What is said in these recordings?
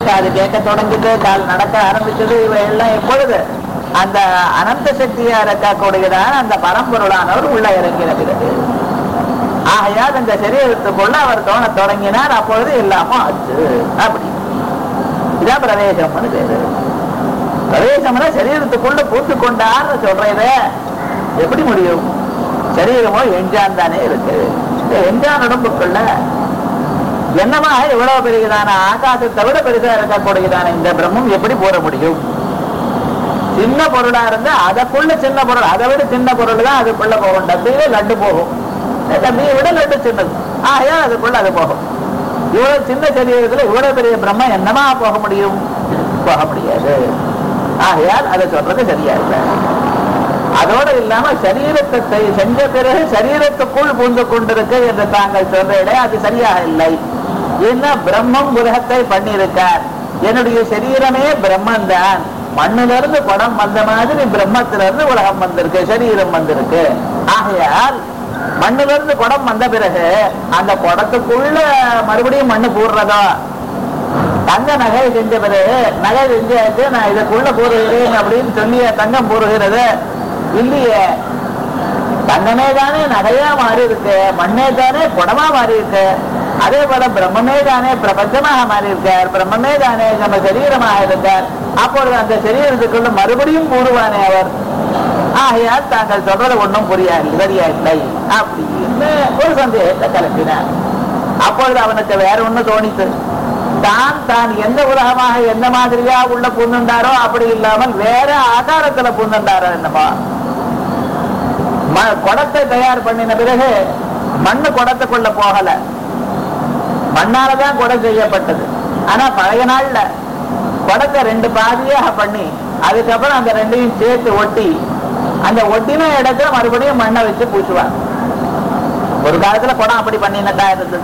காது கேட்க தொடங்கிட்டு கால் நடக்க ஆரம்பிச்சது இவை எல்லாம் எப்பொழுது அந்த அனந்த சக்தியா இருக்கக்கூடியதான அந்த பரம்பொருளானவர் உள்ள இறங்கின பிறகு ஆகையால் இந்த சரீரத்துக்குள்ள அவர் தோண தொடங்கினார் அப்பொழுது எல்லாமோ ஆச்சு அப்படி இதான் பிரவேசம்னு பேரு பிரவேசம்னா சரீரத்துக்குள்ள பூத்து கொண்டார்னு சொல்றதே எப்படி முடியும் சரீரமோ எஞ்சான் தானே இருக்கு இந்த எஞ்சான் உடம்புக்குள்ள என்னமாக எவ்வளவு பெரியதான ஆகாசத்தை விட பெரிதா இருக்கக்கூடியதான இந்த பிரம்மம் எப்படி போற முடியும் சின்ன பொருளா இருந்தா அதற்குள்ள சின்ன பொருள் அதை விட சின்ன பொருள் தான் அதுக்குள்ள போகும் டப்பியே லட்டு போகும் டப்பியை விட லட்டு சின்னது ஆகையா அதுக்குள்ள அது போகும் இவ்வளவு சின்ன சரீரத்துல இவ்வளவு பெரிய பிரம்மம் என்னமா போக முடியும் போக முடியாது ஆகையால் அதை சொல்றது சரியா இல்லை அதோடு இல்லாம சரீரத்தை செஞ்ச பிறகு சரீரத்துக்குள் பூந்து கொண்டிருக்கு என்று தாங்கள் சொல்றீங்களே அது சரியாக இல்லை என்ன பிரம்மம் உலகத்தை பண்ணியிருக்கார் என்னுடைய சரீரமே பிரம்மன் தான் மண்ணிலிருந்து படம் வந்த மாதிரி பிரம்மத்திலிருந்து உலகம் வந்திருக்கு சரீரம் வந்திருக்கு ஆகையால் மண்ணிலிருந்து குடம் வந்த பிறகு அந்த குடத்துக்குள்ள மறுபடியும் மண்ணு போடுறதா தங்க நகை செஞ்ச பிறகு நகை செஞ்சாச்சு நான் இதுக்குள்ள போடுகிறேன் அப்படின்னு சொல்லி தங்கம் போடுகிறது இல்லையே தங்கமே தானே நகையா மாறி இருக்கு மண்ணே தானே குடமா மாறி இருக்கு அதே போல பிரம்மமே தானே பிரபஞ்சமாக மாறி இருக்கார் பிரம்மமே தானே நம்ம சரீரமாக இருக்கார் அப்பொழுது அந்த சரீரத்துக்குள்ள மறுபடியும் கூடுவானே அவர் ஆகையால் தாங்கள் சொல்றது ஒன்றும் புரியாது சரியா இல்லை அப்படின்னு ஒரு சந்தேகத்தை கிளப்பினார் அப்பொழுது அவனுக்கு வேற ஒண்ணு தோணித்து தான் தான் எந்த உலகமாக எந்த மாதிரியா உள்ள பூந்துண்டாரோ அப்படி இல்லாமல் வேற ஆகாரத்துல பூந்துண்டாரோ என்னமோ ம- குடத்தை தயார் பண்ணின பிறகு மண்ணு குடத்துக்குள்ள போகல மண்ணாலதான் குடம் செய்யப்பட்டது ஆனா பழைய நாள்ல குடத்தை ரெண்டு பாதியாக பண்ணி அதுக்கப்புறம் அந்த ரெண்டையும் சேர்த்து ஒட்டி அந்த ஒட்டின இடத்துல மறுபடியும் மண்ணை வச்சு பூசுவாங்க ஒரு காலத்துல குடம் அப்படி பண்ணினதா இருந்தது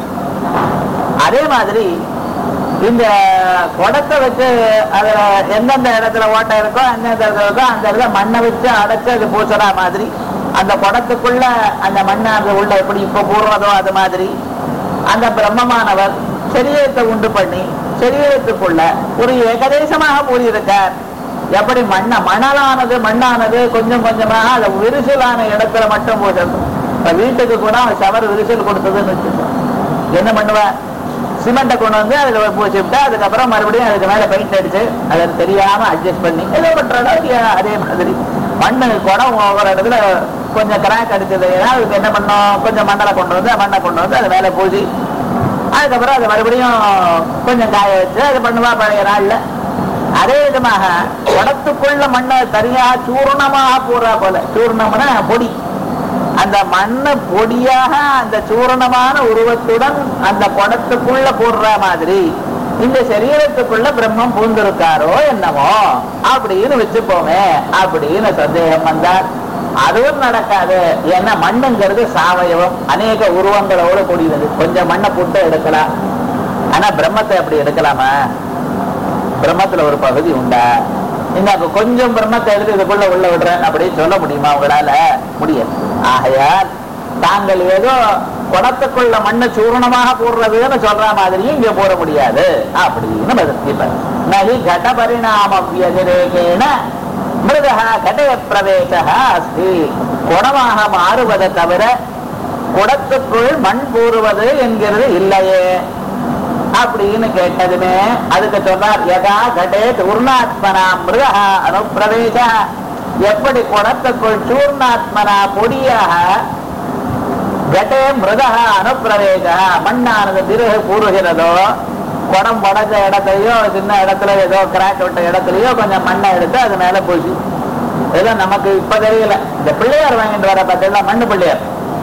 அதே மாதிரி இந்த குடத்தை வச்சு அதுல எந்தெந்த இடத்துல ஓட்டை இருக்கோ அந்தந்த இடத்துல இருக்கோ அந்த இடத்துல மண்ணை வச்சு அடைச்சு அது பூசுறா மாதிரி அந்த குடத்துக்குள்ள அந்த மண்ணை அந்த உள்ள எப்படி இப்ப போடுறதோ அது மாதிரி அந்த பிரம்மமானவர் சரீரத்தை உண்டு பண்ணி சரீரத்துக்குள்ள ஒரு ஏகதேசமாக கூறியிருக்கார் எப்படி மண்ண மணலானது மண்ணானது கொஞ்சம் கொஞ்சமாக அந்த விரிசலான இடத்துல மட்டும் போடுறது இப்ப வீட்டுக்கு கூட அவன் ஷவர் விரிசல் கொடுத்ததுன்னு வச்சுக்கோ என்ன பண்ணுவா சிமெண்ட்டை கொண்டு வந்து அதுல பூசி விட்டு அதுக்கப்புறம் மறுபடியும் அதுக்கு மேல பெயிண்ட் அடிச்சு அதை தெரியாம அட்ஜஸ்ட் பண்ணி ஏதோ பண்றதோ இல்லையா அதே மாதிரி மண்ணு குடம் ஒவ்வொரு இடத்துல கொஞ்சம் கிராக் அடிச்சது அதுக்கு என்ன பண்ணோம் கொஞ்சம் மண்ணலை கொண்டு வந்து மண்ணை கொண்டு வந்து அது மேல பூசி அதுக்கப்புறம் அதை மறுபடியும் கொஞ்சம் காய வச்சு அது பண்ணுவா பழைய நாள்ல அதே விதமாக குடத்துக்குள்ள மண்ணை தனியா சூர்ணமாக பூரா போல சூர்ணம்னா பொடி அந்த மண்ணு பொடியாக அந்த சூரணமான உருவத்துடன் அந்த குடத்துக்குள்ள போடுற மாதிரி இந்த சரீரத்துக்குள்ள பிரம்மம் பூந்திருக்காரோ என்னமோ அப்படின்னு வச்சுப்போமே அப்படின்னு சந்தேகம் வந்தார் அதுவும் நடக்காது ஏன்னா மண்ணுங்கிறது சாவயவம் அநேக உருவங்களோடு கூடியது கொஞ்சம் மண்ணை போட்டு எடுக்கலாம் ஆனா பிரம்மத்தை அப்படி எடுக்கலாமா பிரம்மத்துல ஒரு பகுதி உண்டா இந்த அப்ப கொஞ்சம் பிரம்மத்தை எடுத்து இதுக்குள்ள உள்ள விடுறேன் அப்படின்னு சொல்ல முடியுமா உங்களால முடியாது ஆகையால் தாங்கள் ஏதோ குடத்துக்குள்ள மண்ணை சூரணமாக போடுறதுன்னு சொல்ற மாதிரியும் இங்க போட முடியாது அப்படின்னு பதில் இப்ப நகி கட பரிணாம வியதிரேகேன மிருதா கடய பிரவேசா அஸ்தி குடமாக மாறுவதை தவிர குடத்துக்குள் மண் கூறுவது என்கிறது இல்லையே அப்படின்னு கேட்டதுமே அதுக்கு சொன்னார் யதா கடே சூர்ணாத்மனா மிருகா அனுப்பிரவேச எப்படி குடத்துக்குள் சூர்ணாத்மனா பொடியாக கடே மிருகா அனுப்பிரவேச மண்ணானது திருகு கூறுகிறதோ குடம் உடஞ்ச இடத்துலயோ சின்ன இடத்துல ஏதோ கிராக் விட்ட இடத்துலயோ கொஞ்சம் மண்ணை எடுத்து அது மேல பூசி ஏதோ நமக்கு இப்ப தெரியல இந்த பிள்ளையார் வாங்கிட்டு வர பார்த்தீங்களா மண்ணு பிள்ளையார்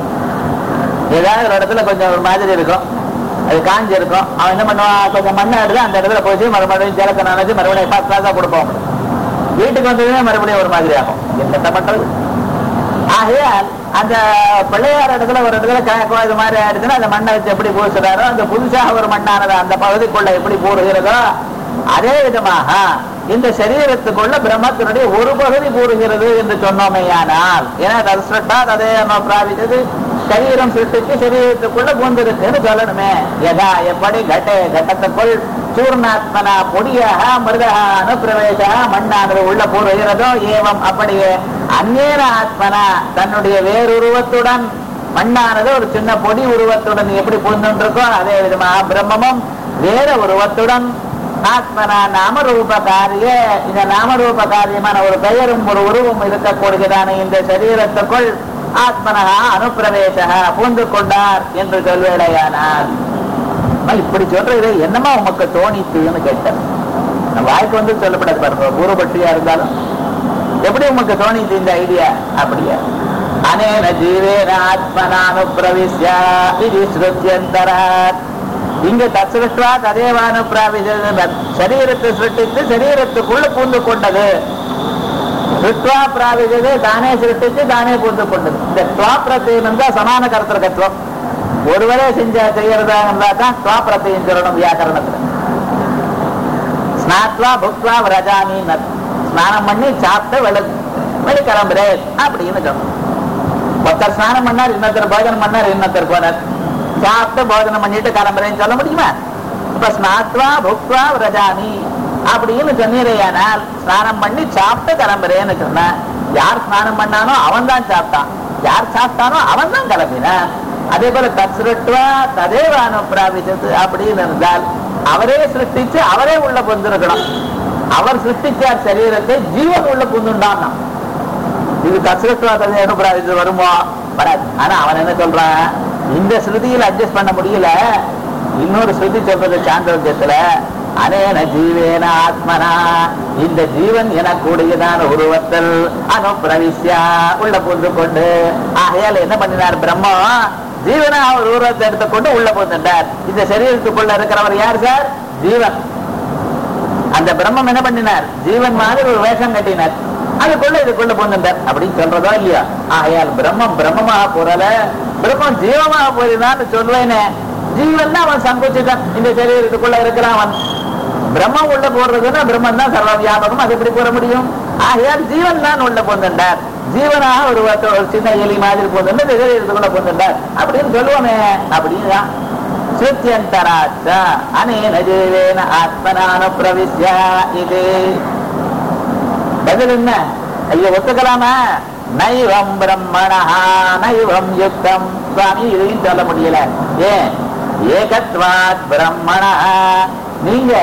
ஏதாவது ஒரு இடத்துல கொஞ்சம் ஒரு மாதிரி இருக்கும் அது காஞ்சி இருக்கும் அவன் என்ன பண்ணுவான் கொஞ்சம் மண்ணை எடுத்து அந்த இடத்துல போச்சு மறுபடியும் ஜலத்தை நினைச்சு மறுபடியும் ஃபர்ஸ்ட் கிளாஸா கொடுப்போம் வீட்டுக்கு வந்ததுமே மறுபடியும் ஒரு மாதிரி ஆகும் என்னத்த பண்றது ஆகையால் அந்த பிள்ளையார் இடத்துல ஒரு இடத்துல கிழக்கோ இது மாதிரி ஆயிடுச்சுன்னா அந்த மண்ணை வச்சு எப்படி பூசுறாரோ அந்த புதுசாக ஒரு மண்ணானது அந்த பகுதிக்குள்ள எப்படி போடுகிறதோ அதே விதமாக இந்த சரீரத்துக்குள்ள பிரம்மத்தினுடைய ஒரு பகுதி கூறுகிறது என்று சொன்னோமேயானால் ஏன்னா தஸ்ரட்டா ததே நம்ம பிராபித்தது சரீரம் சிருஷ்டிச்சு சரீரத்துக்குள்ள பூந்திருக்குன்னு சொல்லணுமே எதா எப்படி கட்டே கட்டத்துக்குள் சூர்ணாத்மனா பொடியாக மிருகா அனுப்பிரவேசா மண்ணானது உள்ள பூர்வகிறதோ ஏவம் அப்படியே அந்நேர ஆத்மனா தன்னுடைய வேறுருவத்துடன் மண்ணானது ஒரு சின்ன பொடி உருவத்துடன் எப்படி பூந்துட்டு இருக்கோ அதே விதமாக பிரம்மமும் வேற உருவத்துடன் ஆத்மனா நாமரூப காரிய இந்த நாமரூப காரியமான ஒரு பெயரும் ஒரு உருவம் இருக்கக்கூடியதான இந்த சரீரத்துக்குள் ஆத்மனகா அனுப்பிரவேச பூந்து கொண்டார் என்று சொல்வேடையானார் அம்மா, இப்படி சொல்றது என்னமா உமக்கு தோணித்துன்னு கேட்டேன் நம்ம வாய்க்கு வந்து சொல்லப்படாது பாருங்க பூர்வபட்சியா இருந்தாலும் எப்படி உமக்கு தோணித்து இந்த ஐடியா அப்படியா அனேன ஜீவேன ஆத்மனானுப்பிரவிஷ்ய இது ஸ்ருத்தியந்தராத் இங்க தத்ருஷ்டுவா ததேவானு சரீரத்தை சிருஷ்டித்து சரீரத்துக்குள்ள பூந்து கொண்டது சிருஷ்டுவா பிராவிஜது தானே சிருஷ்டித்து தானே பூந்து கொண்டது இந்த துவா பிரத்தியம் தான் சமான கர்த்தகத்துவம் ஒருவரே செஞ்ச செய்யறதா இருந்தா தான் துவா பிரத்தியம் சொல்லணும் வியாக்கரணத்துல ஸ்நாத்வா புக்வா விரஜாமி ஸ்நானம் பண்ணி சாப்பிட்டு வெளி வெளிக்கிளம்புறேன் அப்படின்னு சொல்லணும் ஒருத்தர் ஸ்நானம் பண்ணார் இன்னொருத்தர் போஜனம் பண்ணார் இன்னொருத்தர் போனார் சாப்பிட்டு போஜனம் பண்ணிட்டு கிளம்புறேன்னு சொல்ல முடியுமா இப்ப ஸ்நாத்வா புக்வா விரஜாமி அப்படின்னு சொன்னீரையானால் ஸ்நானம் பண்ணி சாப்பிட்டு கிளம்புறேன்னு சொன்ன யார் ஸ்நானம் பண்ணானோ அவன் தான் சாப்பிட்டான் யார் சாப்பிட்டானோ அவன் தான் கிளம்பினான் அதே போல தத்ருட்வா ததேவானு பிராபிச்சது அப்படின்னு இருந்தால் அவரே சிருஷ்டிச்சு அவரே உள்ள புந்திருக்கணும் அவர் சிருஷ்டிச்சார் சரீரத்தை ஜீவன் உள்ள புந்துண்டான் இது கசரத்துவா தந்தை பிராபிச்சது வருமோ வராது ஆனா அவன் என்ன சொல்றான் இந்த ஸ்ருதியில அட்ஜஸ்ட் பண்ண முடியல இன்னொரு ஸ்ருதி சொல்றது சாந்தோக்கியத்துல அனேன ஜீவேன ஆத்மனா இந்த ஜீவன் எனக்கூடியதான உருவத்தில் அனுப்பிரவிஷ்யா உள்ள புந்து கொண்டு ஆகையால் என்ன பண்ணினார் பிரம்மா ஜீவனா அவர் உருவத்தை எடுத்துக்கொண்டு உள்ள புந்துட்டார் இந்த சரீரத்துக்குள்ள இருக்கிறவர் யார் சார் ஜீவன் அந்த பிரம்மம் என்ன பண்ணினார் ஜீவன் மாதிரி ஒரு வேஷம் கட்டினார் அதுக்குள்ள இதுக்குள்ள புந்துட்டார் அப்படின்னு சொல்றதோ இல்லையா ஆகையால் பிரம்மம் பிரம்மமாக போறல பிரம்மம் ஜீவமாக போயிருந்தான்னு சொல்வேனே ஜீவன் தான் அவன் சங்குச்சிட்டான் இந்த சரீரத்துக்குள்ள இருக்கிறான் அவன் பிரம்மம் உள்ள போடுறதுன்னா பிரம்மன் தான் சர்வ வியாபகம் அது எப்படி போட முடியும் ஆகையால் ஜீவன் தான் உள்ள பொந்துட்டார் ஜீவனாக ஒரு வத்த- ஒரு சின்ன எலி மாதிரி பொந்து சரீரத்துக்குள்ள பொந்துட்டார் அப்படின்னு சொல்லுவோமே அப்படின்னா ஸ்ருத்தியந்தராச்ச அனேன ஜீவேன ஆத்மனானு பிரவிஷ்ய இது பதில் என்ன ஐயோ ஒத்துக்கலாமா நைவம் பிரம்மணா நைவம் யுக்தம் சுவாமி இதையும் சொல்ல முடியல ஏன் ஏகத்வாத் பிரம்மணா நீங்க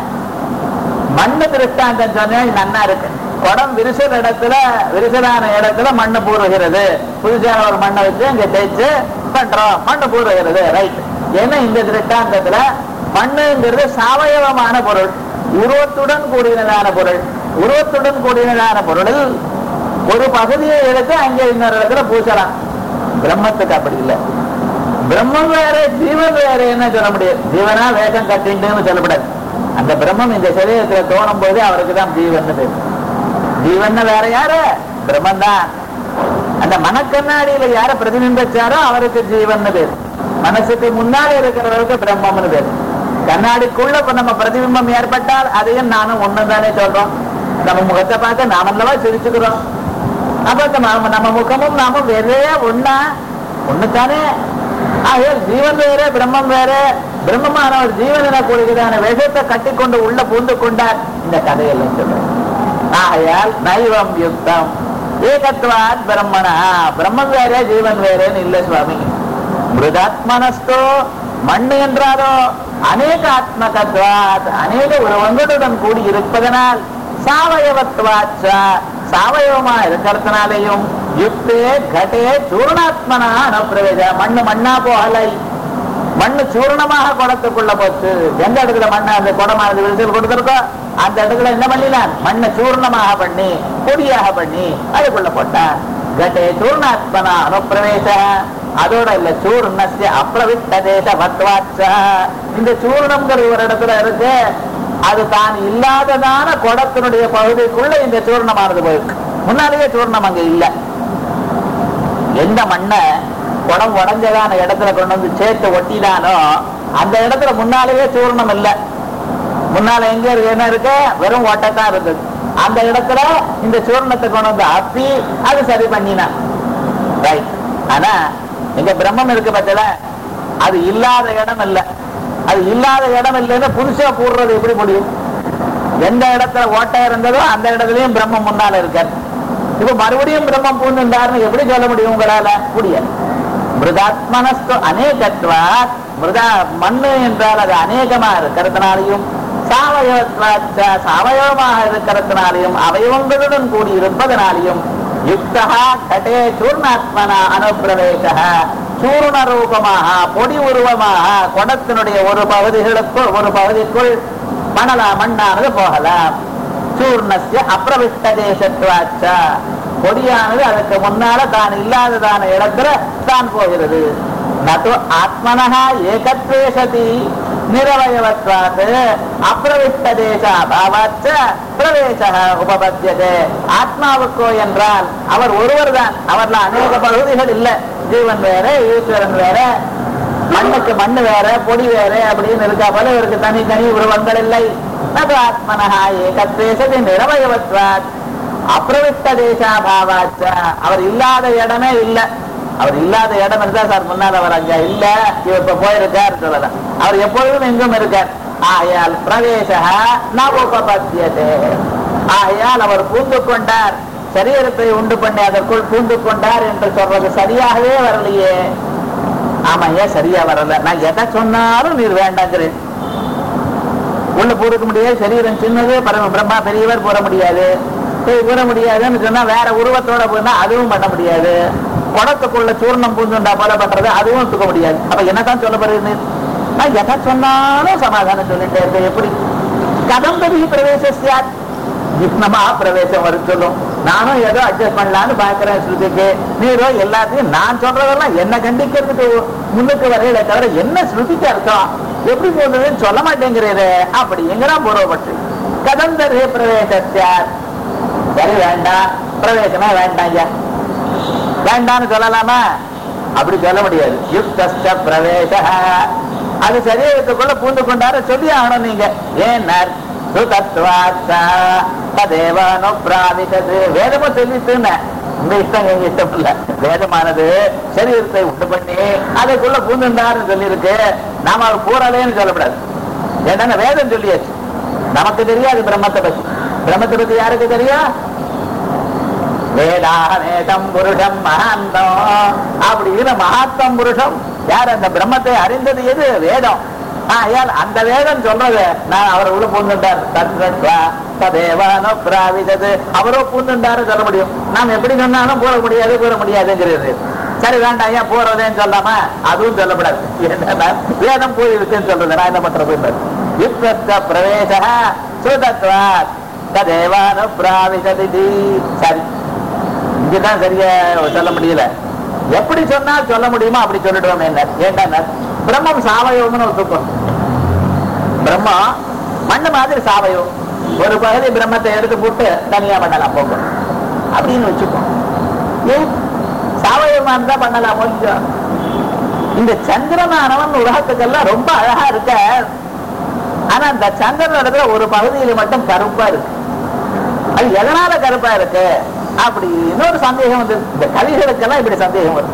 மண்ணு திருஷ்டாந்தம் சொன்னேன் நன்னா இருக்கு குடம் விரிசல் இடத்துல விரிசலான இடத்துல மண்ணு பூருகிறது புதுசான ஒரு மண்ணை வச்சு அங்க தேய்ச்சு பண்றோம் மண்ணு பூருகிறது ரைட் ஏன்னா இந்த திருஷ்டாந்தத்துல மண்ணுங்கிறது சாவயவமான பொருள் உருவத்துடன் கூடியதான பொருள் உருவத்துடன் கூடியதான பொருளில் ஒரு பகுதியை எடுத்து அங்கே இன்னொரு இடத்துல பூசலாம் பிரம்மத்துக்கு அப்படி இல்லை பிரம்மம் வேற ஜீவன் வேற என்ன சொல்ல முடியாது ஜீவனா வேஷம் கட்டிண்டுன்னு சொல்லப்படாது அந்த பிரம்மம் இந்த சரீரத்துல தோணும் போது அவருக்கு தான் ஜீவன் பேர் ஜீவன் வேற யாரு பிரம்மன் தான் அந்த மனக்கண்ணாடியில யார பிரதிபிம்பிச்சாரோ அவருக்கு ஜீவன் பேர் மனசுக்கு முன்னாடி இருக்கிறவருக்கு பிரம்மம்னு பேர் கண்ணாடிக்குள்ள இப்ப நம்ம பிரதிபிம்பம் ஏற்பட்டால் அதையும் நானும் ஒண்ணுதானே சொல்றோம் நம்ம முகத்தை பார்த்து நாமல்லவா சிரிச்சுக்கிறோம் அப்ப இந்த ம- நம்ம முகமும் நாமும் வேறே ஒண்ணா ஒண்ணுதானே ஆகையால் ஜீவன் வேற பிரம்மம் வேற பிரம்மமானவர் ஜீவன் எனக்கூடியதான வேஷத்தை கட்டிக்கொண்டு உள்ள பூந்து கொண்டார் இந்த கதையெல்லாம் சொல்றேன் ஆகையால் நைவம் யுக்தம் ஏகத்வாத் பிரம்மணா பிரம்மம் வேற ஜீவன் வேறேன்னு இல்ல சுவாமி மிருதாத்மனஸ்தோ மண் என்றாரோ அநேக ஆத்மகத்வாத் அநேக உருவங்களுடன் கூடி இருப்பதனால் சாவயவத்வாச்ச சாவயவமா இருக்கிறதுனாலையும் யுக்தே கடே சூர்ணாத்மனா அனுப்பிரவேச மண்ணு மண்ணா போகலை மண்ணு சூர்ணமாக குடத்துக்குள்ள போச்சு எந்த இடத்துல மண்ணு அந்த குடமானது விரிசல் கொடுத்திருக்கோ அந்த இடத்துல என்ன பண்ணினான் மண்ணை சூர்ணமாக பண்ணி பொடியாக பண்ணி அதுக்குள்ள போட்டான் கட்டே சூர்ணாத்மனா அனுப்பிரவேச அதோட இல்ல சூர்ணஸ்ய அப்பிரவிட்ட தேச வத்வாச்ச இந்த சூர்ணம்ங்கிற ஒரு இடத்துல இருக்கு அது தான் இல்லாததான குடத்தினுடைய பகுதிக்குள்ள இந்த சூர்ணமானது போயிருக்கு முன்னாலேயே சூர்ணம் அங்க இல்லை எந்த மண்ணை குடம் உடஞ்சதான இடத்துல கொண்டு வந்து சேர்த்து ஒட்டினானோ அந்த இடத்துல முன்னாலேயே சூர்ணம் இல்லை முன்னால எங்க இருக்கு என்ன இருக்கு வெறும் ஓட்டத்தான் இருக்குது அந்த இடத்துல இந்த சூர்ணத்தை கொண்டு வந்து அப்பி அது சரி பண்ணினான் ரைட் ஆனா இங்க பிரம்மம் இருக்கு பட்சல அது இல்லாத இடம் இல்ல அது இல்லாத இடம் இல்லைன்னு புதுசா கூடுறது எப்படி முடியும் எந்த இடத்துல ஓட்டை இருந்ததோ அந்த இடத்துலயும் பிரம்மம் முன்னால இருக்காரு இப்ப மறுபடியும் பிரம்மம் பூந்துட்டாருன்னு எப்படி சொல்ல முடியும் உங்களால முடியாது மிருதாத்மனஸ்து அநேகத்வா மிருதா மண்ணு என்றால் அது அநேகமா இருக்கிறதுனாலையும் சாவயவத்வாச்ச சாவயவமாக இருக்கிறதுனாலையும் அவயவங்களுடன் கூடி இருப்பதனாலையும் யுக்தா கடே சூர்ணாத்மனா அனுப்பிரவேச சூர்ண ரூபமாக பொடி உருவமாக குடத்தினுடைய ஒரு பகுதிகளுக்குள் ஒரு பகுதிக்குள் மணலா மண்ணானது போகலாம் சூர்ணஸ்ய அப்பிரவிஷ்ட தேசத்வாச்ச பொடியானது அதுக்கு முன்னால தான் இல்லாததான இடத்துல தான் போகிறது நது ஆத்மனஹா ஏகத்வேஷதி நிரவயவத்வாத் அப்பிரவிஷ்ட தேசாபாவாச்ச பிரவேச உபபத்தியதே ஆத்மாவுக்கோ என்றால் அவர் ஒருவர் தான் அவர்ல அநேக பகுதிகள் இல்ல ஜீவன் வேற ஈஸ்வரன் வேற மண்ணுக்கு மண்ணு வேற பொடி வேற அப்படின்னு இருக்கா போல இவருக்கு தனி தனி உருவங்கள் இல்லை நது ஆத்மனஹா ஏகத்வேஷதி நிரவயவத்வாத் அப்பிரவிஷ்ட தேசாபாவாச்ச அவர் இல்லாத இடமே இல்ல அவர் இல்லாத இடம் இருந்தா சார் முன்னால் அவர் அங்க இல்ல இவர் இப்ப போயிருக்கார் சொல்லலாம் அவர் எப்பொழுதும் எங்கும் இருக்கார் ஆகையால் பிரவேச ந உபபத்தியதே ஆகையால் அவர் பூந்து கொண்டார் சரீரத்தை உண்டு பண்ணி அதற்குள் பூந்து கொண்டார் என்று சொல்றது சரியாகவே வரலையே ஆமா ஏன் சரியா வரல நான் எதை சொன்னாலும் நீர் வேண்டாங்கிறேன் உள்ள பூருக்க முடியாது சரீரம் சின்னது பரம பிரம்மா பெரியவர் போற முடியாது போய் கூற முடியாதுன்னு சொன்னா வேற உருவத்தோட போனா அதுவும் பண்ண முடியாது குடத்துக்குள்ள சூர்ணம் பூந்துண்டா போல பண்றது அதுவும் தூக்க முடியாது அப்ப என்னதான் சொல்ல போறது நான் எதை சொன்னாலும் சமாதானம் சொல்லிட்டே இருக்கேன் எப்படி கதம் பெரிய பிரவேசியாத் ஜிப்னமா பிரவேசம் வரும் சொல்லும் நானும் ஏதோ அட்ஜஸ்ட் பண்ணலாம்னு பாக்குறேன் ஸ்ருதிக்கு நீரோ எல்லாத்தையும் நான் சொல்றதெல்லாம் என்ன கண்டிக்கிறதுக்கு முன்னுக்கு வரையில தவிர என்ன ஸ்ருதிக்கு அர்த்தம் எப்படி போகுதுன்னு சொல்ல மாட்டேங்கிறீரு அப்படிங்கிறான் பூர்வப்பட்டு கதந்தரே பிரவேசியாத் சரி வேண்டாம் பிரவேசமே வேண்டாம் ஐயா வேண்டாம்னு சொல்லலாமா அப்படி சொல்ல முடியாது யுக்த பிரவேச அது சரீரத்துக்குள்ள பூந்து கொண்டார சொல்லி ஆகணும் நீங்க ஏன்னார் சுதத்வாத்தேவனுப்பிராவிசது வேதமும் சொல்லிட்டுன்னு உங்க இஷ்டம் எங்க இஷ்டம் இல்ல வேதமானது சரீரத்தை உண்டு பண்ணி அதுக்குள்ள பூந்துண்டாருன்னு சொல்லியிருக்கு நாம அவர் பூரலேன்னு சொல்லக்கூடாது ஏன்னா வேதம் சொல்லியாச்சு நமக்கு தெரியாது பிரம்மத்தை பத்தி பிரம்மத்தை பத்தி யாருக்கு தெரியும் வேதானேதம் புருஷம் மகாந்தம் அப்படின்னு மகாத்மம் புருஷம் யார் அந்த பிரம்மத்தை அறிந்தது எது வேதம் ஆயால் அந்த வேதம் சொல்றது நான் அவர் உள்ள பூந்துட்டார் தத்வா ததேவானோ பிராவிதது அவரோ பூந்துட்டாரு சொல்ல முடியும் நாம் எப்படி சொன்னாலும் போட முடியாது கூற முடியாதுங்கிறது சரி வேண்டாம் ஏன் போறதேன்னு சொல்லாம அதுவும் சொல்லப்படாது என்னன்னா வேதம் போய் இருக்குன்னு சொல்றது நான் என்ன பண்றது யுக்த பிரவேச சுதத்வா ததேவானோ பிராவிததி சரி இங்கதான் சரியா சொல்ல முடியல எப்படி சொன்னா சொல்ல முடியுமோ அப்படி சொல்லிடுவோம் என்ன ஏண்டா பிரம்மம் சாவயவம்னு ஒத்துப்போம் பிரம்மம் மண்ணு மாதிரி சாவயம் ஒரு பகுதி பிரம்மத்தை எடுத்து போட்டு தனியா பண்ணலாம் போகும் அப்படின்னு வச்சுப்போம் ஏன் சாவயவமா இருந்தா பண்ணலாம் கொஞ்சம் இந்த சந்திரனானவன் உலகத்துக்கெல்லாம் ரொம்ப அழகா இருக்க ஆனா இந்த சந்திரன் இடத்துல ஒரு பகுதியில மட்டும் கருப்பா இருக்கு அது எதனால கருப்பா இருக்கு அப்படி இன்னொரு சந்தேகம் வந்து இந்த கவிகளுக்கெல்லாம் இப்படி சந்தேகம் வரும்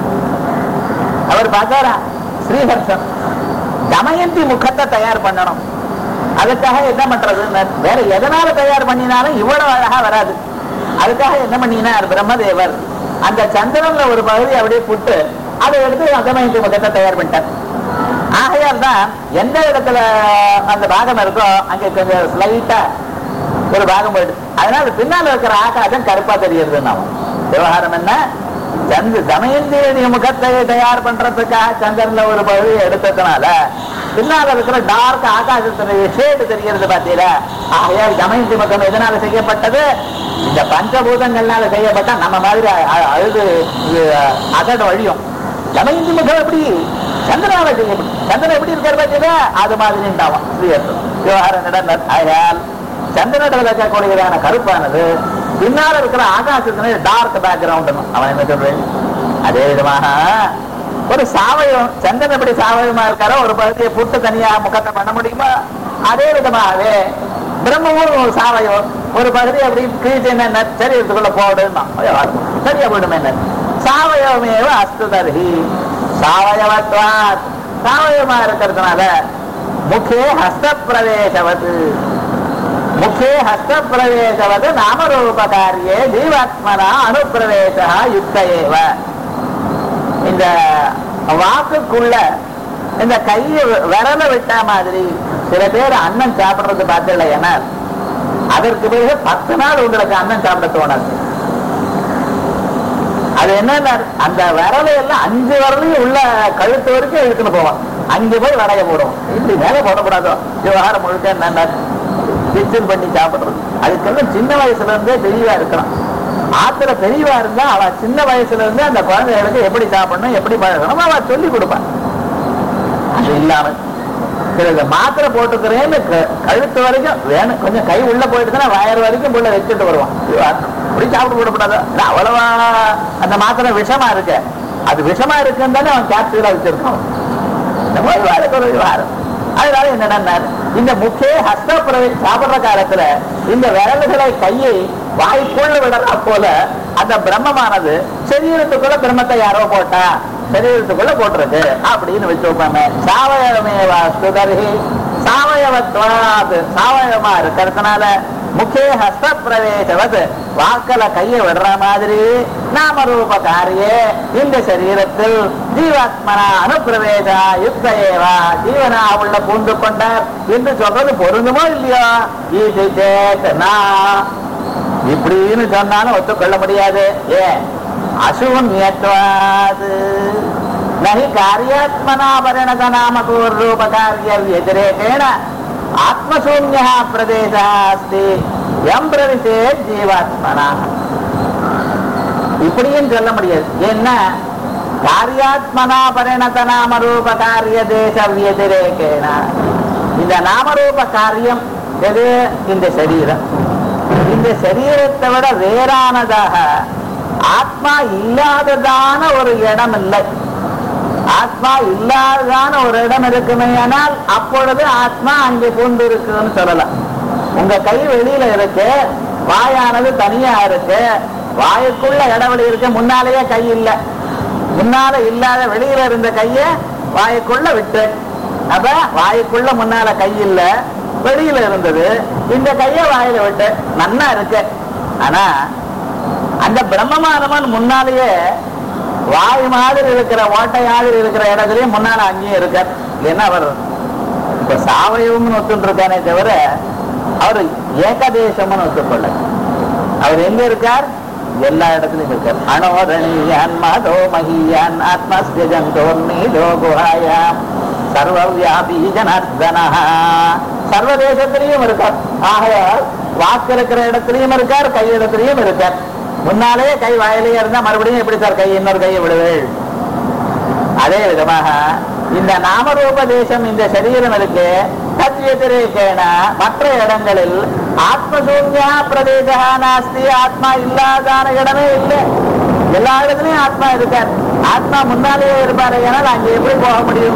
அவர் பார்த்தாரா ஸ்ரீஹர்ஷன் தமயந்தி முகத்தை தயார் பண்ணணும் அதுக்காக என்ன பண்றது வேற எதனால தயார் பண்ணினாலும் இவ்வளவு அழகா வராது அதுக்காக என்ன பண்ணினார் பிரம்மதேவர் அந்த சந்திரன்ல ஒரு பகுதி அப்படியே புட்டு அதை எடுத்து தமயந்தி முகத்தை தயார் பண்ணிட்டார் ஆகையால் தான் எந்த இடத்துல அந்த பாகம் இருக்கோ அங்க கொஞ்சம் ஸ்லைட்டா ஒரு பாகம் போயிடுது அதனால பின்னால இருக்கிற ஆகாசம் கருப்பா தெரியுது நம்ம விவகாரம் என்ன சந்து தமயந்தியுடைய முகத்தை தயார் பண்றதுக்காக சந்திரன்ல ஒரு பகுதியை எடுத்ததுனால பின்னால இருக்கிற டார்க் ஆகாசத்தினுடைய ஷேடு தெரிகிறது பாத்தீங்களா ஆகையால் தமயந்தி முகம் எதனால செய்யப்பட்டது இந்த பஞ்சபூதங்கள்னால செய்யப்பட்ட நம்ம மாதிரி அ- அழுது இது அகட வழியும் தமயந்தி முகம் எப்படி சந்திரனால செய்யப்படும் சந்திரன் எப்படி இருக்காரு பாத்தீங்களா அது மாதிரி உண்டாகும் ஸ்ரீயர்த்தம் விவகாரம் நடந்த ஆகையால் சந்திரனிடத்தில் இருக்கக்கூடியதான கருப்பானது பின்னால இருக்கிற ஆகாசத்தின டார்க் பேக்ரவுண்ட் அவன் என்ன சொல்றேன் அதே விதமாக ஒரு சாவயம் சந்திரன் எப்படி சாவயமா இருக்காரோ ஒரு பகுதியை புட்டு தனியா முகத்தை பண்ண முடியுமா அதே விதமாகவே பிரம்மமும் ஒரு சாவயம் ஒரு பகுதி அப்படி கீழ்த்து என்ன சரீரத்துக்குள்ள போடுன்னா சரியா போயிடுமே என்ன சாவயவமேவ அஸ்து தர்ஹி சாவயவத்வாத் சாவயவமா இருக்கிறதுனால முகே ஹஸ்த பிரவேசவது முகே ஹஸ்த பிரவேசவது நாமரூபகாரியே ஜீவாத்மனா அனுப்பிரவேச யுக்த ஏவ இந்த வாக்குக்குள்ள இந்த கையை விரல விட்டா மாதிரி சில பேர் அன்னம் சாப்பிடுறது பார்த்தல ஏன்னா அதற்கு பிறகு பத்து நாள் உங்களுக்கு அன்னம் சாப்பிட தோணாது அது என்ன அந்த விரலை எல்லாம் அஞ்சு விரலையும் உள்ள கழுத்து வரைக்கும் இழுத்துன்னு போவான் அஞ்சு போய் வரைய போடும் இப்படி மேலே போடக்கூடாதோ விவகாரம் முழுக்க என்ன கிச்சன் பண்ணி சாப்பிடுறது அதுக்கெல்லாம் சின்ன வயசுல இருந்தே தெளிவா இருக்கலாம் ஆத்துல தெளிவா இருந்தா அவ சின்ன வயசுல இருந்தே அந்த குழந்தைகளுக்கு எப்படி சாப்பிடணும் எப்படி பழகணும் அவ சொல்லி கொடுப்பான் அது இல்லாம சில மாத்திரை போட்டுக்கிறேன்னு க- கழுத்து வரைக்கும் வேணும் கொஞ்சம் கை உள்ள போயிட்டுதுன்னா வயர் வரைக்கும் உள்ள வச்சுட்டு வருவான் அப்படி சாப்பிட விடக்கூடாது இல்ல, அவ்வளவா அந்த மாத்திரை விஷமா இருக்கு அது விஷமா இருக்குன்னு தானே அவன் கேப்சூலா வச்சிருக்கான் இந்த மாதிரி வாரத்துக்கு ஒரு வாரம் அதனால என்னடா இந்த முக்கிய ஹஸ்த பிரவே சாப்பிடுற காலத்துல இந்த விரல்களை கையை வாய்க்குள்ள விடறா போல அந்த பிரம்மமானது சரீரத்துக்குள்ள பிரம்மத்தை யாரோ போட்டா சரீரத்துக்குள்ள போட்டிருக்கு அப்படின்னு வச்சுப்பாங்க சாவயவமேவா சுதர்ஹி சாவயவத்வாத் சாவயவமா இருக்கிறதுனால முக்கிய ஹஸ்த பிரவேசவது வாக்கல கையை விடுற மாதிரி நாம ரூப காரியே இந்த சரீரத்தில் ஜீவாத்மனா அனுப்பிரவேசா யுக்த ஏவா ஜீவனா உள்ள பூந்து கொண்டார் என்று சொல்றது பொருந்துமோ இல்லையோ இது சேத்தனா இப்படின்னு சொன்னாலும் ஒத்துக்கொள்ள முடியாது ஏன் அசுவன்யத்வாது நகி காரியாத்மனா பரிணத நாம பூர்வ காரிய व्यतिरेकेण ஆத்மசூன்யா பிரதேச அஸ்தி எம் பிரவிசே ஜீவாத்மனா இப்படியும் சொல்ல முடியாது ஏன்னா காரியாத்மனா பரிணத நாம ரூப காரிய தேச வியதிரேகேன இந்த நாமரூப காரியம் எது இந்த சரீரம் இந்த சரீரத்தை விட வேறானதாக ஆத்மா இல்லாததான ஒரு இடம் இல்லை ஆத்மா இல்லாததான ஒரு இடம் இருக்குமே ஆனால் அப்பொழுது ஆத்மா அங்கே பூந்து இருக்குன்னு சொல்லலாம் உங்க கை வெளியில இருக்கு வாயானது தனியா இருக்கு வாயுக்குள்ள இடைவெளி இருக்கு முன்னாலேயே கை இல்ல முன்னால இல்லாத வெளியில இருந்த கைய வாயுக்குள்ள விட்டு அப்ப வாயுக்குள்ள முன்னால கை இல்ல வெளியில இருந்தது இந்த கைய வாயில விட்டு நன்னா இருக்கு ஆனா அந்த பிரம்மமானவன் முன்னாலேயே வாய் மாதிரி இருக்கிற ஓட்டை மாதிரி இருக்கிற இடத்துலயும் முன்னால அங்கேயும் இருக்கார் என்ன அவர் இப்ப சாவயவம்னு ஒத்துட்டு இருக்கானே தவிர அவர் ஏகதேசம்னு ஒத்துக்கொள்ள அவர் எங்க இருக்கார் எல்லா இடத்துலயும் இருக்கார் அனோதனியான் மதோ மகியான் ஆத்மஸ்ய ஜந்தோர்மீதோ குஹாயாம் சர்வவியாபி ஜனார்தனா சர்வ தேசத்திலையும் இருக்கார் ஆகையால் வாக்கு இருக்கிற இடத்துலயும் இருக்கார் கை இடத்துலயும் இருக்கார் முன்னாலே கை வாயிலேயே இருந்தா மறுபடியும் எப்படி சார் கை இன்னொரு கையை விடுவேள் அதே விதமாக இந்த நாமரூப தேசம் இந்த சரீரம் இருக்கு தத்வத்திரேக்கேன மற்ற இடங்களில் ஆத்மசூன்யா பிரதேசா நாஸ்தி ஆத்மா இல்லாதான இடமே இல்லை எல்லா இடத்துலயும் ஆத்மா இருக்கார் ஆத்மா முன்னாலேயே இருப்பாரு ஏனால் அங்கே எப்படி போக முடியும்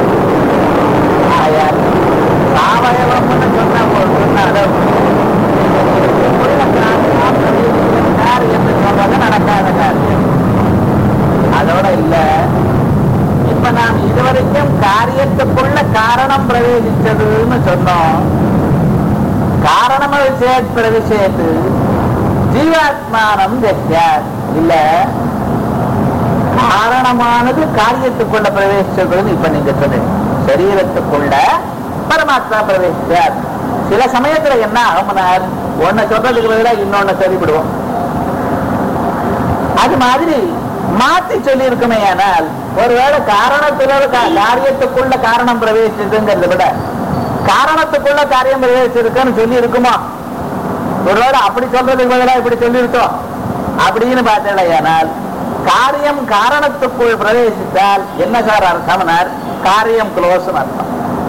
ஆயார் சாவயவம்னு சொன்ன ஒரு சொன்ன அளவு உள்ள காரணமா பிரவேசிக்கிறார் என்று சொல்றது நடக்காத காரியம் அதோட இல்ல இப்ப நாம் இதுவரைக்கும் காரியத்துக்குள்ள காரணம் பிரவேசிச்சதுன்னு சொன்னோம் காரணம் விஷயத் பிரவிசேத்து ஜீவாத்மானம் ஜெக்யார் இல்ல காரணமானது காரியத்துக்குள்ள பிரவேசிச்சதுன்னு இப்ப நீங்க சொன்னீங்க சரீரத்துக்குள்ள பரமாத்மா பிரவேசிச்சார் சில சமயத்துல என்ன ஆகும்னார் ஒன்ன சொல்றதுக்கு பதிலா இன்னொன்னு சரிவிடுவோம் அது மாதிரி மாத்தி சொல்லி இருக்குமே ஆனால் ஒருவேளை காரணத்துல கா- காரியத்துக்குள்ள காரணம் பிரவேசிச்சதுங்கிறத விட காரணத்துக்குள்ள காரியம் பிரவேசிச்சிருக்குன்னு சொல்லி இருக்குமா ஒருவேளை அப்படி சொல்றதுக்கு பதிலா இப்படி சொல்லியிருக்கோம் அப்படின்னு பார்த்தேனால் காரியம் காரணத்துக்குள் பிரவேசித்தால் என்ன சார் அர்த்தம்னார் காரியம் க்ளோஸ் அர்த்தம்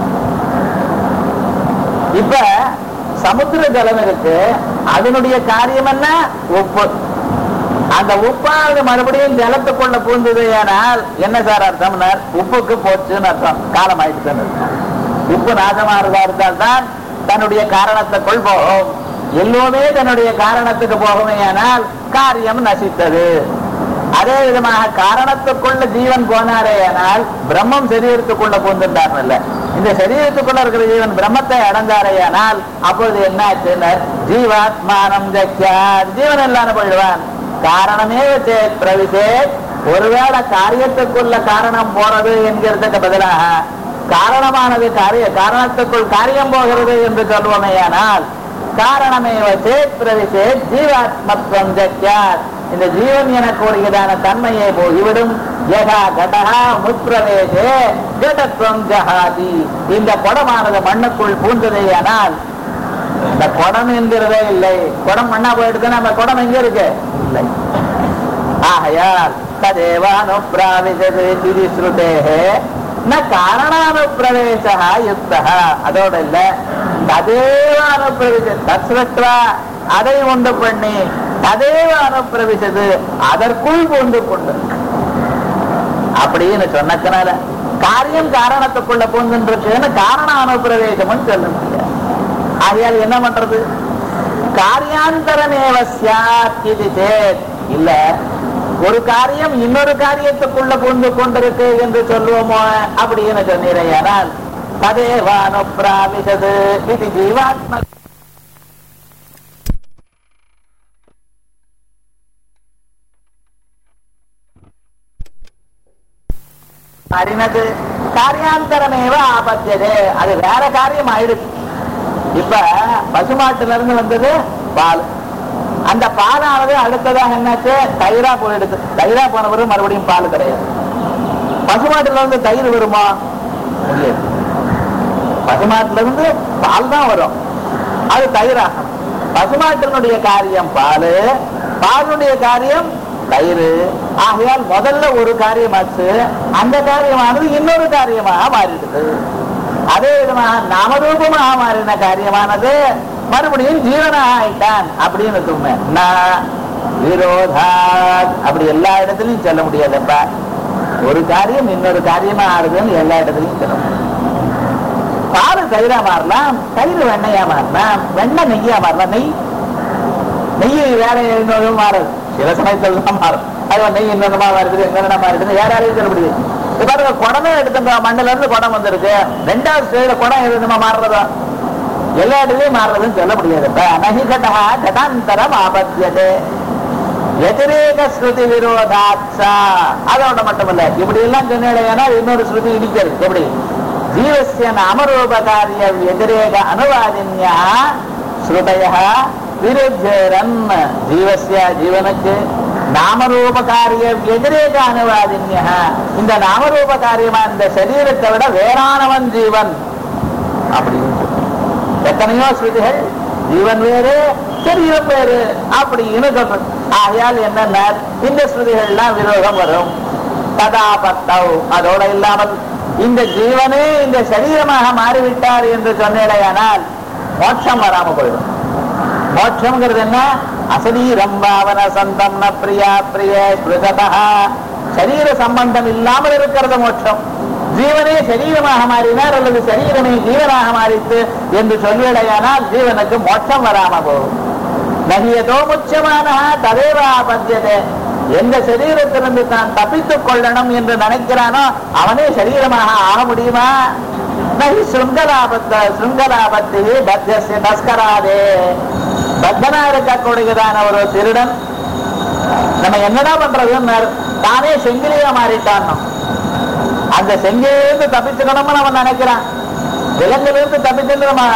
இப்ப சமுத்திர ஜலம் இருக்கு அதனுடைய காரியம் என்ன உப்பு அந்த உப்பானது மறுபடியும் ஜலத்துக்குள்ள பூந்தது ஆனால் என்ன சார் அர்த்தம்னார் உப்புக்கு போச்சுன்னு அர்த்தம் காலம் ஆயிடுச்சுன்னு அர்த்தம். உப்பு நாசமானதா இருந்தால் தான் தன்னுடைய காரணத்துக்குள் போகும் எல்லோருமே தன்னுடைய காரணத்துக்கு போகுமே ஆனால் காரியம் நசித்தது அதே விதமாக காரணத்துக்குள்ள ஜீவன் போனாரே ஆனால் பிரம்மம் சரீரத்துக்குள்ள பூந்துட்டார்ல இந்த சரீரத்துக்குள்ள இருக்கிற ஜீவன் பிரம்மத்தை அடைந்தாரே ஆனால் அப்பொழுது என்ன ஆச்சுன்னு ஜீவாத்மானம் ஜக்கியார் ஜீவன் எல்லாம் போயிடுவான் காரணமே சேத் பிரவிசேத் ஒருவேளை காரியத்துக்குள்ள காரணம் போறது என்கிறதுக்கு பதிலாக காரணமானது காரிய காரணத்துக்குள் காரியம் போகிறது என்று சொல்வோமேயானால் காரணமே சேத் பிரவிசேத் ஜீவாத்மத்துவம் ஜக்கியார் இந்த ஜீவன் எனக்கூடியதான தன்மையை போய்விடும் யதா கடகா முத்ரவேசே ஜடத்வம் ஜஹாதி இந்த குடமானது மண்ணுக்குள் பூந்ததேயானால் இந்த குடம் என்கிறதே இல்லை குடம் மண்ணா போயிடுதுன்னா அந்த குடம் எங்க இருக்கு இல்லை ஆகையால் ததேவானுப்பிராவிசது இது ஸ்ருதேஹே ந காரணானுப்பிரவேசா யுக்தா அதோட இல்ல ததேவ அனுப்பிரவிச தத்ருத்வா அதை உண்டு பண்ணி ததேவ அனுப்பிரவிசது அதற்குள் பூந்து கொண்டு அப்படின்னு சொன்னதுனால காரியம் காரணத்துக்குள்ள பூந்துருக்குன்னு காரண அனுப்பிரவேசம்னு சொல்ல முடியாது ஆகையால் என்ன பண்றது காரியாந்தரமேவ சாத் இது சேத் இல்ல ஒரு காரியம் இன்னொரு காரியத்துக்குள்ள புரிந்து கொண்டிருக்கு என்று சொல்லுவோமோ அப்படின்னு சொன்னீரையானால் ததேவானுப்பிராமிசது இது ஜீவாத்ம அறினது காரியாந்தரமேவ ஆபத்தியது அது வேற காரியம் ஆயிடுச்சு இப்ப பசுமாட்டுல இருந்து வந்தது பால் அந்த பாலானது அடுத்ததாக என்னாச்சு தயிரா போயிடுது தயிரா போன பிறகு மறுபடியும் பால் கிடையாது பசுமாட்டுல இருந்து தயிர் வருமா முடியாது பசுமாட்டுல இருந்து பால் தான் வரும் அது தயிராகும் பசுமாட்டினுடைய காரியம் பால் பாலுடைய காரியம் தயிர் ஆகையால் முதல்ல ஒரு காரியமாச்சு அந்த காரியமானது இன்னொரு காரியமாக மாறிடுது அதே விதமாக நாமரூபமாக மாறின காரியமானது மறுபடியும் ஜீவனாக ஆயிட்டான் அப்படின்னு சொன்னேன் நான் விரோதா அப்படி எல்லா இடத்துலையும் சொல்ல முடியாதுப்பா ஒரு காரியம் இன்னொரு காரியமா ஆறுதுன்னு எல்லா இடத்துலையும் சொல்ல முடியும் பால் தயிரா மாறலாம் தயிர் வெண்ணையா மாறலாம் வெண்ணெய் நெய்யா மாறலாம் நெய் நெய் வேற இன்னொரு மாறுது சில சமயத்துல தான் மாறும் அது நெய் இன்னொருமா மாறுது என்னென்ன மாறுதுன்னு வேற யாரையும் சொல்ல முடியாது இப்ப பாருங்க குடமே எடுத்துங்க மண்ணுல இருந்து குடம் வந்திருக்கு ரெண்டாவது ஸ்டேஜ்ல குடம் எது நம்ம மாறுறதா எல்லா இடத்துலயும் மாறுறதுன்னு சொல்ல முடியாது இப்ப நகி கடா கடாந்தரம் ஆபத்தியது எதிரேக ஸ்ருதி விரோதாட்சா அதோட மட்டுமல்ல இப்படி எல்லாம் சொன்னா இன்னொரு ஸ்ருதி இடிக்கிறது எப்படி ஜீவசிய நாமரூபகாரிய எதிரேக அனுவாதின்யா ஸ்ருதய விருஜரன் ஜீவசிய ஜீவனுக்கு நாமரூபகாரிய எதிரேக அனுவாதின்யா இந்த நாமரூபகாரியமா இந்த சரீரத்தை விட வேறானவன் ஜீவன் அப்படின்னு எத்தனையோ ஸ்ருதிகள் ஜீவன் வேறு சரீரம் வேறு அப்படின்னு சொல்றது ஆகையால் என்னென்ன இந்த ஸ்ருதிகள்லாம் விரோதம் வரும் ததாபத்தவ் அதோட இல்லாமல் இந்த ஜீவனே இந்த சரீரமாக மாறிவிட்டார் என்று சொன்னேடையானால் மோட்சம் வராம போயிடும் மோட்சம்ங்கிறது என்ன அசரீரம் பாவன சந்தம் ந பிரியா பிரிய ஸ்ருததா சரீர சம்பந்தம் இல்லாமல் இருக்கிறது மோட்சம் ஜீவனே சரீரமாக மாறினார் அல்லது சரீரமே ஜீவனாக மாறித்து என்று சொல்லிடையானால் ஜீவனுக்கு மோட்சம் வராம போகும் நகியதோ முச்சமான ததேவா பத்தியதே எந்த சரீரத்திலிருந்து தான் தப்பித்துக் கொள்ளணும் என்று நினைக்கிறானோ அவனே சரீரமாக ஆக முடியுமா நகி சுங்கலாபத்த சுங்கலாபத்தி பத்தியசிய தஸ்கராதே பத்தனா இருக்கக்கூடியதான ஒரு திருடன் நம்ம என்னடா பண்றதுன்னு தானே செங்கிலியா மாறிட்டான் அந்த செங்கிலிருந்து தப்பிச்சுக்கணும்னு அவன் நினைக்கிறான் விலங்கிலிருந்து தப்பிச்சு நம்ம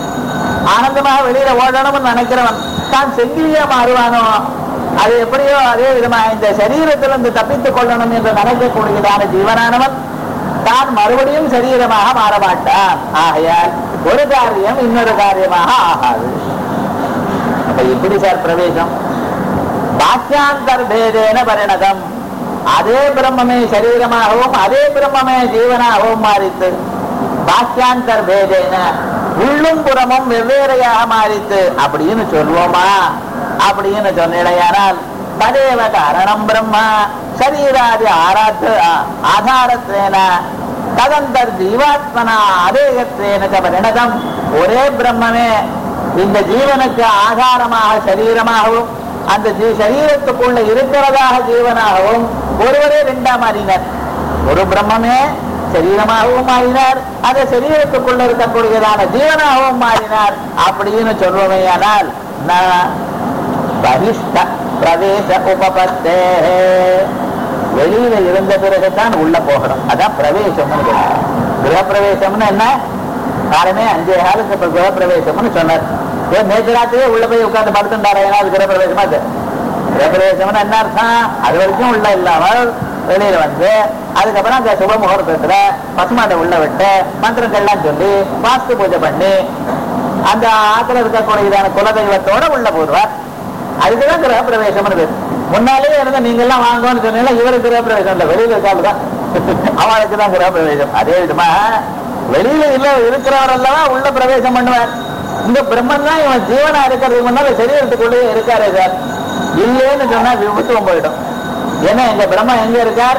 ஆனந்தமாக வெளியில ஓடணும்னு நினைக்கிறவன் தான் செங்கிலியா மாறுவானோ அது எப்படியோ அதே விதமா இந்த சரீரத்திலிருந்து தப்பித்துக் கொள்ளணும் என்று நினைக்கக்கூடியதான ஜீவனானவன் தான் மறுபடியும் சரீரமாக மாற மாட்டான் ஆகையால் ஒரு காரியம் இன்னொரு காரியமாக ஆகாது அப்ப எப்படி சார் பிரவேசம் பாக்கியாந்தர்பேதேன பரிணதம் அதே பிரம்மமே சரீரமாகவும் அதே பிரம்மமே ஜீவனாகவும் மாறித்து பாக்கியாந்தர் பேதேன உள்ளும் புறமும் வெவ்வேறையாக மாறித்து அப்படின்னு சொல்லுவோமா அப்படின்னு சொன்னிடையானால் ததேவ காரணம் பிரம்மா சரீராதி ஆராத்து ஆதாரத்தேன ததந்தர் ஜீவாத்மனா அதேகத்தேன ச பரிணதம் ஒரே பிரம்மமே இந்த ஜீவனுக்கு ஆதாரமாக சரீரமாகவும் அந்த ஜீ- சரீரத்துக்குள்ள இருக்கிறதாக ஜீவனாகவும் ஒருவரே ரெண்டா மாறினார் ஒரு பிரம்மமே சரீரமாகவும் மாறினார் அந்த சரீரத்துக்குள்ள இருக்கக்கூடியதான ஜீவனாகவும் மாறினார் அப்படின்னு சொல்லுவேயானால் நான் பகிஷ்ட பிரவேச உபபத்தே வெளியில இருந்த பிறகுதான் உள்ள போகணும் அதான் பிரவேசம்னு சொல்றாங்க. கிரகப்பிரவேசம்னு என்ன காலமே அஞ்சே காலுக்கு இப்ப கிரகப்பிரவேசம்னு சொன்னார் ஏன் நேற்று ராத்திரியே உள்ள போய் உட்கார்ந்து படுத்துட்டாரா ஏன்னா அது கிரகப்பிரவேசமா அது கிரகப்பிரவேசம்னு என்ன அர்த்தம் அது வரைக்கும் உள்ள இல்லாமல் வெளியில வந்து அதுக்கப்புறம் அந்த சுப முகூர்த்தத்துல பசுமாட்டை உள்ள விட்டு மந்திரங்கள்லாம் சொல்லி வாஸ்து பூஜை பண்ணி அந்த ஆத்துல இருக்கக்கூடியதான குலதெய்வத்தோட உள்ள போடுவார் அதுக்குதான் கிரகப்பிரவேசம்னு பேர் முன்னாலே இருந்த நீங்க எல்லாம் வாங்கன்னு சொன்னீங்கன்னா இவருக்கு கிரகப்பிரவேசம் இல்ல வெளியில இருக்காள் தான் அவளுக்கு தான் கிரகப்பிரவேசம் அதே விதமா வெளியில இல்ல இருக்கிறவர் அல்லவா உள்ள பிரவேசம் பண்ணுவார் இந்த பிரம்மன் தான் இவன் ஜீவனா இருக்கிறதுக்கு முன்னால சரீரத்துக்குள்ளேயே இருக்காரு சார் இல்லைன்னு சொன்னா விபத்துவம் போயிடும் ஏன்னா எங்க பிரம்மன் எங்க இருக்கார்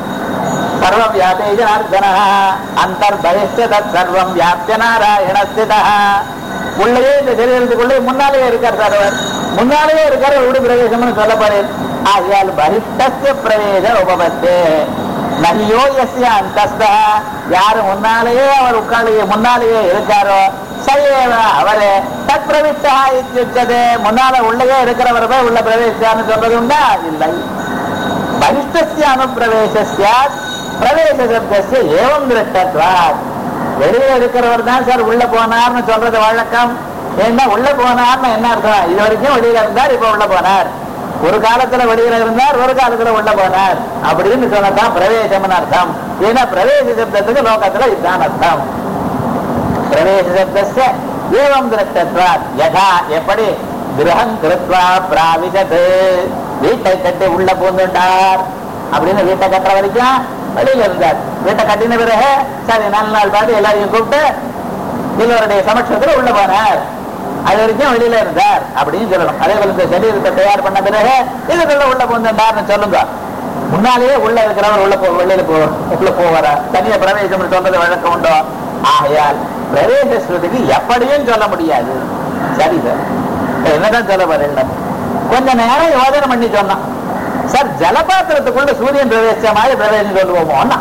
சர்வம் வியாபே ஜனார்தன அந்தர்பயஸ்ய தத் சர்வம் வியாப்ய நாராயண ஸ்திதா உள்ளே இந்த சரீரத்துக்குள்ளே முன்னாலேயே இருக்கார் சார் அவர் முன்னாலேயே இருக்கார் விடு பிரவேசம்னு சொல்லப்படுது ஆகையால் பரிஷ்டஸ்ய பிரவேச உபபத்தே நகியோ எஸ்ய அந்தஸ்தா யாரு முன்னாலேயே அவர் உட்கார்ந்து முன்னாலேயே இருக்காரோ சையேவ அவரே தத் பிரவிஷ்டா இத்தியுச்சதே முன்னால உள்ளே இருக்கிறவர் போய் உள்ள பிரவேசான்னு சொல்றது உண்டா இல்லை பரிஷ்டஸ்ய அனுப்பிரவேசஸ்ய பிரவேச சப்தஸ்ய ஏவம் திருஷ்டத்வாத் வெளியில இருக்கிறவர் தான் சார் உள்ள போனார்னு சொல்றது வழக்கம் ஏன்னா உள்ள போனார்னு என்ன அர்த்தம் இது வரைக்கும் வெளியில இருந்தார் இப்ப உள்ள போனார் ஒரு காலத்துல வெளியில இருந்தார் ஒரு காலத்துல உள்ள போனார் அப்படின்னு சொன்னதான் பிரவேசம்னு அர்த்தம் ஏன்னா பிரவேச சப்தத்துக்கு லோகத்துல இதுதான் அர்த்தம் பிரவேச சப்தஸ்ய ஏவம் திருஷ்டத்வாத் யதா எப்படி கிரகம் கிருத்வா பிராவிசத் வீட்டை கட்டி உள்ள பூந்துட்டார் அப்படின்னு வீட்டை கட்டுற வரைக்கும் வெளியில இருந்தார் வீட்டை கட்டின பிறகு சரி நல்ல நாள் பார்த்து எல்லாரையும் கூப்பிட்டு எல்லோருடைய சமட்சத்துல உள்ள போனார் அது வரைக்கும் வெளியில இருந்தார் அப்படின்னு சொல்லணும் அதே போல இந்த சரீரத்தை தயார் பண்ண பிறகு இதுக்குள்ள உள்ள பூந்துட்டார்னு சொல்லுங்க முன்னாலேயே உள்ள இருக்கிறவர் உள்ள போ வெளியில போ உள்ள போவாரா தனியா பிரவேசம் சொல்றது வழக்கம் உண்டோ ஆகையால் பிரவேச ஸ்ருதிக்கு எப்படியும் சொல்ல முடியாது சரி சார் என்னதான் சொல்ல வரேன் கொஞ்ச நேரம் யோஜனை பண்ணி சொன்னான் சார் ஜலபாத்திரத்துக்குள்ள சூரியன் பிரவேசிச்ச மாதிரி பிரவேசம் சொல்லுவோமோன்னா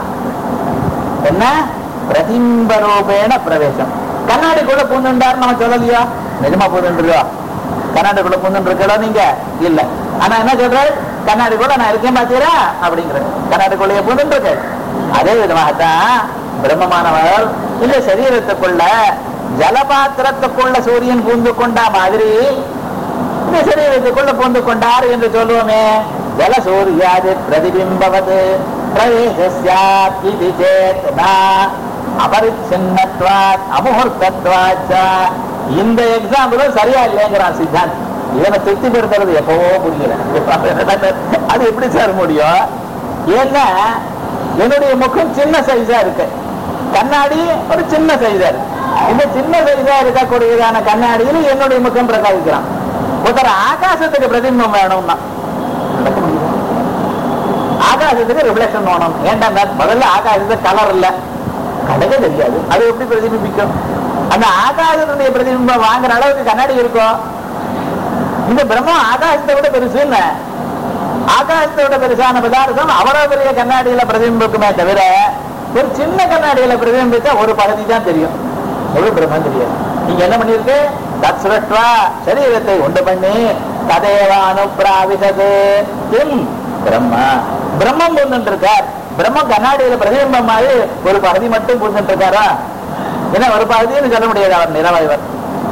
என்ன பிரதிம்ப ரூபேண பிரவேசம் கண்ணாடிக்குள்ள பூந்துண்டார் நம்ம சொல்லலையோ நிஜமா பூந்துருக்கோ கண்ணாடிக்குள்ள பூந்துட்டு இருக்கோ நீங்க இல்ல ஆனா என்ன சொல்றாரு கண்ணாடிக்குள்ள நான் இருக்கேன் பாத்தீரா அப்படிங்கிற கண்ணாடிக்குள்ளேயே பூந்துட்டு இருக்கு அதே விதமாகத்தான் பிரம்மமானவர் இந்த சரீரத்துக்குள்ள ஜலபாத்திரத்துக்குள்ள சூரியன் பூந்து கொண்டா மாதிரி இந்த சரீரத்துக்குள்ள பூந்து கொண்டார் என்று சொல்லுவோமே ஜல சூரியாது பிரதிபிம்பவது பிரவேசாத் இது சேத் நா அபரிச்சின்னத்வாத் அமுகூர்த்தத்வாச்ச இந்த எக்ஸாம்பிளும் சரியா இல்லைங்கிறான் சித்தாந்த் இவனை திருப்திப்படுத்துறது எப்பவோ புரியல அது எப்படி சார் முடியும் ஏன்னா என்னுடைய முகம் சின்ன சைஸா இருக்கு கண்ணாடி ஒரு சின்ன சைஸா இருக்கு இந்த சின்ன சைஸா இருக்கக்கூடியதான கண்ணாடியில் என்னுடைய முகம் பிரகாசிக்கிறான் ஒருத்தர் ஆகாசத்துக்கு பிரதிபிம்பம் வேணும்னா நடக்க முடியுமா? ஆகாசத்துக்கு ரிஃப்ளெக்ஷன் வேணும் ஏன்டா முதல்ல ஆகாசத்துக்கு கலர் இல்ல கணக்கே தெரியாது அது எப்படி பிரதிபிம்பிக்கும் அந்த ஆகாசத்துடைய பிரதிபிம்பம் வாங்குற அளவுக்கு கண்ணாடி இருக்கும் இந்த பிரம்மம் ஆகாசத்தை விட பெருசு இல்ல ஆகாசத்தை விட பெருசான பதார்த்தம் அவ்வளவு பெரிய கண்ணாடியில பிரதிபிம்பிக்குமே தவிர ஒரு சின்ன கண்ணாடியில பிரதிபிம்பிச்சா ஒரு பகுதி தான் தெரியும் ஒரு பிரம்மம் தெரியாது நீங்க என்ன பண்ணிருக்கு தத் சுரட்வா சரீரத்தை உண்டு பண்ணி ததேவ அனுப்பிராவிசது கிம் பிரம்மா பிரம்மம் பூந்துட்டு இருக்கார் பிரம்மம் கண்ணாடியில பிரதிபிம்பம் மாதிரி ஒரு பகுதி மட்டும் பூந்துட்டு இருக்காரா ஏன்னா ஒரு பகுதின்னு சொல்ல முடியாது அவர் நிறவாய்வர்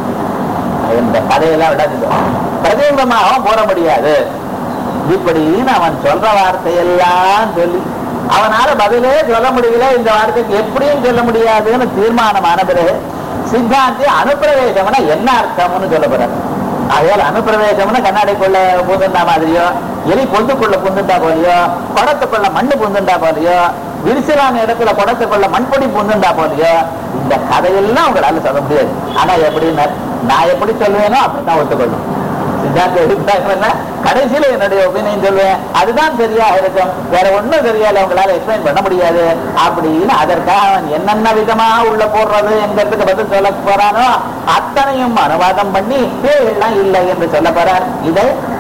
இந்த கதையெல்லாம் விடாதீங்க பிரதிபிம்பமாகவும் போட முடியாது இப்படின்னு அவன் சொல்ற வார்த்தையெல்லாம் சொல்லி அவனால பதிலே சொல்ல முடியல இந்த வார்த்தைக்கு எப்படியும் சொல்ல முடியாதுன்னு தீர்மானமான பிறகு சித்தாந்தி அனுப்பிரவேசம்னா என்ன அர்த்தம்னு சொல்ல போறாரு ஆகையால் அனுப்பிரவேசம்னா கண்ணாடிக்குள்ள பூந்துண்டா மாதிரியோ எலி பொந்துக்குள்ள பூந்துண்டா போலியோ குடத்துக்குள்ள மண்ணு பூந்துண்டா போலியோ விரிசலான இடத்துல குடத்துக்குள்ள மண்பொடி பூந்துண்டா போலியோ இந்த கதையெல்லாம் உங்களால சொல்ல முடியாது ஆனா எப்படின்னா நான் எப்படி சொல்லுவேனோ அப்படித்தான் ஒத்துக்கொள்ளும் சித்தாந்த அபிப்பிராயம் என்ன கடைசியில என்னுடைய ஒப்பீனியன் சொல்லுவேன் அதுதான் சரியா இருக்கும் வேற ஒண்ணும் சரியா இல்லை உங்களால எக்ஸ்பிளைன் பண்ண முடியாது அப்படின்னு அதற்காக அவன் என்னென்ன விதமா உள்ள போடுறது எங்கிறதுக்கு பதில் சொல்ல போறானோ அத்தனையும் அனுவாதம் பண்ணி பேரெல்லாம் இல்லை என்று சொல்ல போறார் இதை